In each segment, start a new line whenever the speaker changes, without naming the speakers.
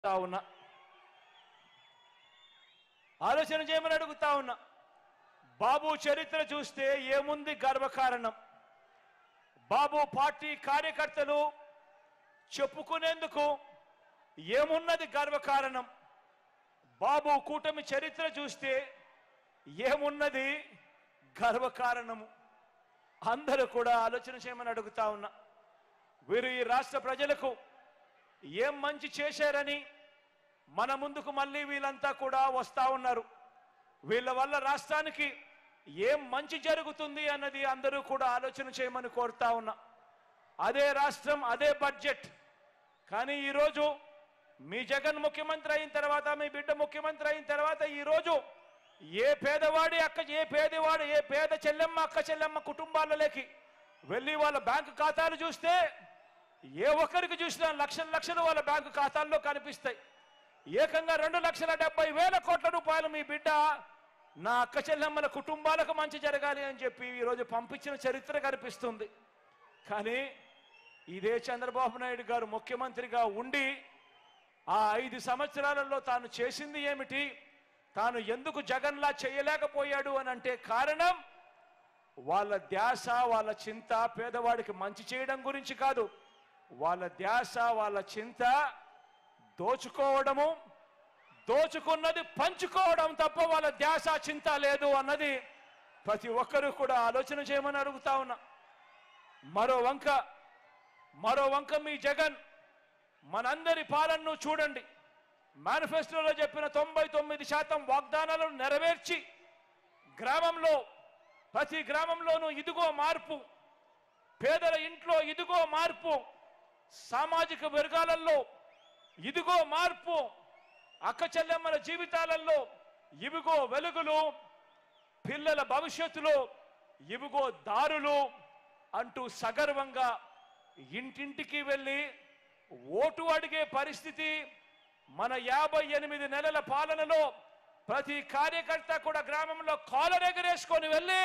అడుగుతా ఉన్నా ఆలోచన చేయమని అడుగుతా ఉన్నా బాబు చరిత్ర చూస్తే ఏముంది గర్వకారణం బాబు పార్టీ కార్యకర్తలు చెప్పుకునేందుకు ఏమున్నది గర్వకారణం బాబు కూటమి చరిత్ర చూస్తే ఏమున్నది గర్వకారణము అందరూ కూడా ఆలోచన చేయమని అడుగుతా ఉన్నా వీరు ఈ రాష్ట్ర ప్రజలకు ఏం మంచి చేశారని మన ముందుకు మళ్ళీ వీళ్ళంతా కూడా వస్తా ఉన్నారు వీళ్ళ వల్ల రాష్ట్రానికి ఏం మంచి జరుగుతుంది అన్నది అందరూ కూడా ఆలోచన చేయమని కోరుతా ఉన్నా అదే రాష్ట్రం అదే బడ్జెట్ కానీ ఈరోజు మీ జగన్ ముఖ్యమంత్రి అయిన తర్వాత మీ బిడ్డ ముఖ్యమంత్రి అయిన తర్వాత ఈరోజు ఏ పేదవాడి అక్క ఏ పేదవాడు ఏ పేద చెల్లెమ్మ అక్క చెల్లెమ్మ కుటుంబాలలోకి వెళ్ళి వాళ్ళ బ్యాంకు ఖాతాలు చూస్తే ఏ ఒక్కరికి చూసినా లక్షల లక్షలు వాళ్ళ బ్యాంకు ఖాతాల్లో కనిపిస్తాయి ఏకంగా రెండు లక్షల డెబ్బై వేల కోట్ల రూపాయలు మీ బిడ్డ నా అక్క చెల్లెమ్మల కుటుంబాలకు మంచి జరగాలి అని చెప్పి ఈరోజు పంపించిన చరిత్ర కనిపిస్తుంది కానీ ఇదే చంద్రబాబు నాయుడు గారు ముఖ్యమంత్రిగా ఉండి ఆ ఐదు సంవత్సరాలలో తాను చేసింది ఏమిటి తాను ఎందుకు జగన్లా చేయలేకపోయాడు అని అంటే కారణం వాళ్ళ ధ్యాస వాళ్ళ చింత పేదవాడికి మంచి చేయడం గురించి కాదు వాళ్ళ ధ్యాస వాళ్ళ చింత దోచుకోవడము దోచుకున్నది పంచుకోవడం తప్ప వాళ్ళ ధ్యాస చింత లేదు అన్నది ప్రతి ఒక్కరూ కూడా ఆలోచన చేయమని అడుగుతా ఉన్నా మరో వంక మరో వంక మీ జగన్ మనందరి పాలనను చూడండి మేనిఫెస్టోలో చెప్పిన తొంభై తొమ్మిది శాతం వాగ్దానాలను నెరవేర్చి గ్రామంలో ప్రతి గ్రామంలోనూ ఇదిగో మార్పు పేదల ఇంట్లో ఇదిగో మార్పు సామాజిక వర్గాలలో ఇదిగో మార్పు అక్క చెల్లెమ్మల జీవితాలలో ఇవిగో వెలుగులు పిల్లల భవిష్యత్తులో ఇవిగో దారులు అంటూ సగర్వంగా ఇంటింటికి వెళ్ళి ఓటు అడిగే పరిస్థితి మన యాభై ఎనిమిది నెలల పాలనలో ప్రతి కార్యకర్త కూడా గ్రామంలో కాలర్ ఎగరేసుకొని వెళ్ళి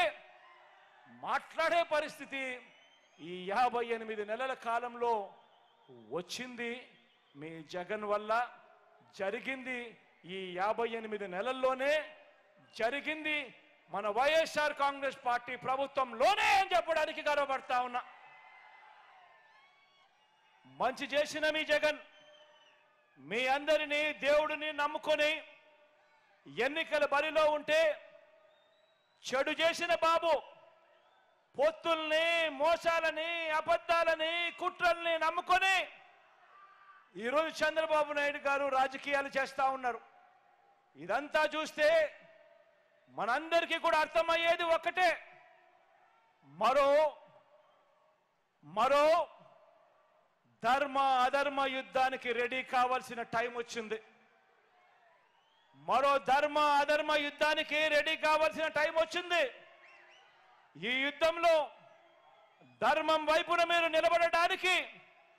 మాట్లాడే పరిస్థితి ఈ యాభై ఎనిమిది నెలల కాలంలో వచ్చింది మీ జగన్ వల్ల జరిగింది ఈ యాభై ఎనిమిది నెలల్లోనే జరిగింది మన వైఎస్ఆర్ కాంగ్రెస్ పార్టీ ప్రభుత్వంలోనే అని చెప్పడానికి గర్వపడతా ఉన్నా మంచి చేసిన మీ జగన్ మీ అందరినీ దేవుడిని నమ్ముకొని ఎన్నికల బరిలో ఉంటే చెడు చేసిన బాబు పొత్తుల్ని మోసాలని అబద్ధాలని కుట్రల్ని నమ్ముకొని ఈరోజు చంద్రబాబు నాయుడు గారు రాజకీయాలు చేస్తా ఉన్నారు ఇదంతా చూస్తే మనందరికీ కూడా అర్థమయ్యేది ఒక్కటే మరో మరో ధర్మ అధర్మ యుద్ధానికి రెడీ కావాల్సిన టైం వచ్చింది మరో ధర్మ అధర్మ యుద్ధానికి రెడీ కావాల్సిన టైం వచ్చింది ఈ యుద్ధంలో ధర్మం వైపున మీరు నిలబడడానికి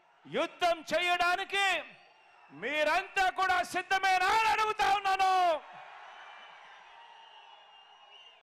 యుద్ధం చేయడానికి మీరంతా కూడా సిద్ధమేనా అని అడుగుతా ఉన్నాను